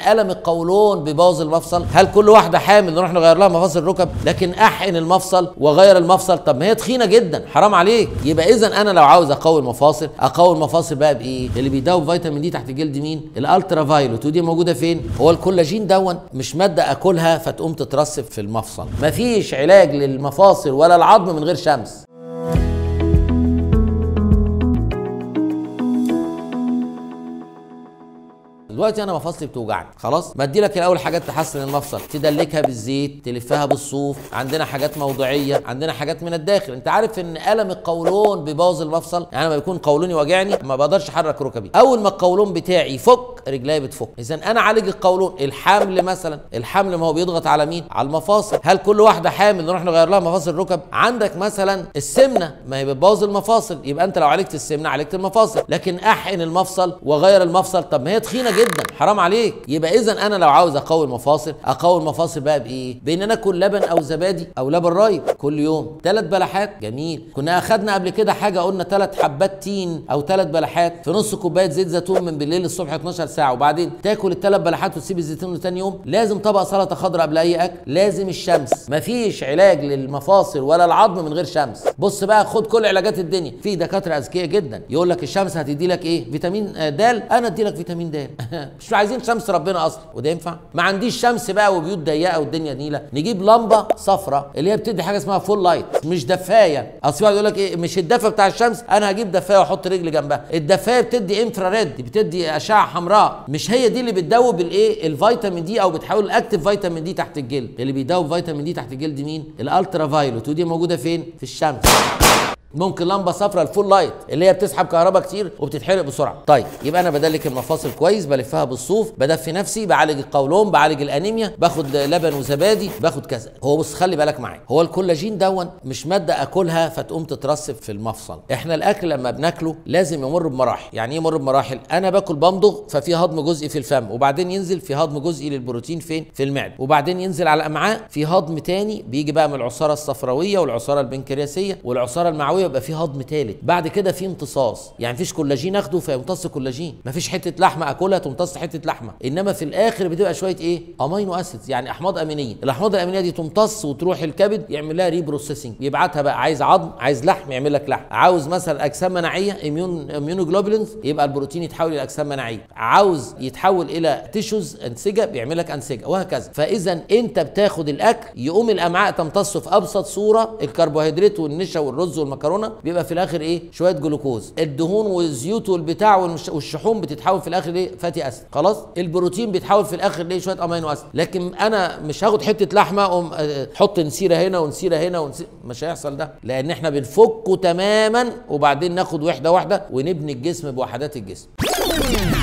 الم القولون بيبوظ المفصل هل كل واحده حامل نروح نغير لها مفاصل الركب لكن احقن المفصل واغير المفصل طب ما هي تخينه جدا حرام عليك يبقى اذا انا لو عاوز اقوي المفاصل اقوي المفاصل بقى بايه اللي بيداوي فيتامين دي تحت الجلد مين الالترا فايلوت ودي موجوده فين هو الكولاجين دون مش ماده اكلها فتقوم تترسب في المفصل مفيش علاج للمفاصل ولا العظم من غير شمس دلوقتي انا مفاصلي بتوجعني خلاص بدي لك الاول حاجات تحسن المفصل تدلكها بالزيت تلفها بالصوف عندنا حاجات موضعيه عندنا حاجات من الداخل انت عارف ان الم القولون بيبوظ المفصل يعني لما يكون قولوني واجعني ما بقدرش احرك ركبي اول ما القولون بتاعي يفك رجلي بتفك اذا انا اعالج القولون الحمل مثلا الحمل ما هو بيضغط على مين على المفاصل هل كل واحده حامل نروح نغير لها مفاصل الركب عندك مثلا السمنه ما هي بتبوظ المفاصل يبقى انت لو عالجت السمنه عالجت المفاصل لكن احقن المفصل واغير المفصل طب ما هي تخينه جدا حرام عليك يبقى اذا انا لو عاوز اقوي المفاصل اقوي المفاصل بقى بايه بان انا اكل لبن او زبادي او لبن رايب كل يوم ثلاث بلحات جميل كنا اخدنا قبل كده حاجه قلنا ثلاث حبات تين او ثلاث بلحات في نص كوبايه زيت زيتون من بالليل للصبح 12 ساعه وبعدين تاكل الثلاث بلحات وتسيب الزيتون لتاني يوم لازم طبق سلطه خضراء قبل اي اكل لازم الشمس مفيش علاج للمفاصل ولا العظم من غير شمس بص بقى خد كل علاجات الدنيا في دكاتره اذكياء جدا يقول لك الشمس هتدي لك ايه فيتامين د انا ادي لك فيتامين د مش عايزين شمس ربنا اصلا وده ينفع ما عنديش شمس بقى وبيوت ضيقه والدنيا نيله نجيب لمبه صفراء اللي هي بتدي حاجه اسمها فول لايت مش دفايه اصل واحد يقول لك ايه مش الدفا بتاع الشمس انا هجيب دفايه واحط رجلي جنبها الدفايه بتدي انفراريد بتدي اشعه حمراء مش هي دي اللي بتدوب الايه الفيتامين دي او بتحول الاكتيف فيتامين دي تحت الجلد اللي بيدوب فيتامين دي تحت الجلد مين الالترا فايلوت ودي موجوده فين في الشمس ممكن لمبه صفراء الفول لايت اللي هي بتسحب كهرباء كتير وبتتحرق بسرعه طيب يبقى انا بدلك المفاصل كويس بلفها بالصوف بدفي نفسي بعالج القولون بعالج الانيميا باخد لبن وزبادي باخد كذا هو بص خلي بالك معايا هو الكولاجين دون مش ماده اكلها فتقوم تترسب في المفصل احنا الاكل لما بناكله لازم يمر بمراحل يعني ايه يمر بمراحل انا باكل بمضغ ففي هضم جزئي في الفم وبعدين ينزل في هضم جزئي للبروتين فين في المعده وبعدين ينزل على الامعاء في هضم تاني بيجي بقى من العصاره الصفراويه والعصاره البنكرياسيه والعصاره المعويه يبقى في هضم ثالث بعد كده في امتصاص يعني مفيش كولاجين اخده فيمتص كولاجين مفيش حته لحمه اكلها تمتص حته لحمه انما في الاخر بتبقى شويه ايه امينو اسيدز يعني احماض امينيه الاحماض الامينيه دي تمتص وتروح الكبد يعمل لها ريبروسيسنج يبعتها بقى عايز عظم عايز لحم يعمل لك لحم عاوز مثلا اجسام مناعيه اميون اميونوجلوبولينز يبقى البروتين يتحول الى اجسام مناعيه عاوز يتحول الى تيشوز انسجه بيعمل لك انسجه وهكذا فاذا انت بتاخد الاكل يقوم الامعاء تمتصه في ابسط صوره الكربوهيدرات والنشا والرز والمكرونه بيبقى في الاخر ايه شويه جلوكوز الدهون والزيوت والبتاع والمش- والشحوم بتتحول في الاخر ايه فاتي اسيد خلاص البروتين بيتحول في الاخر ليه شويه امينو اسيد لكن انا مش هاخد حته لحمه اقوم آه، حط نسيره هنا ونسيره هنا ونسيرة مش هيحصل ده لان احنا بنفكه تماما وبعدين ناخد وحده واحده ونبني الجسم بوحدات الجسم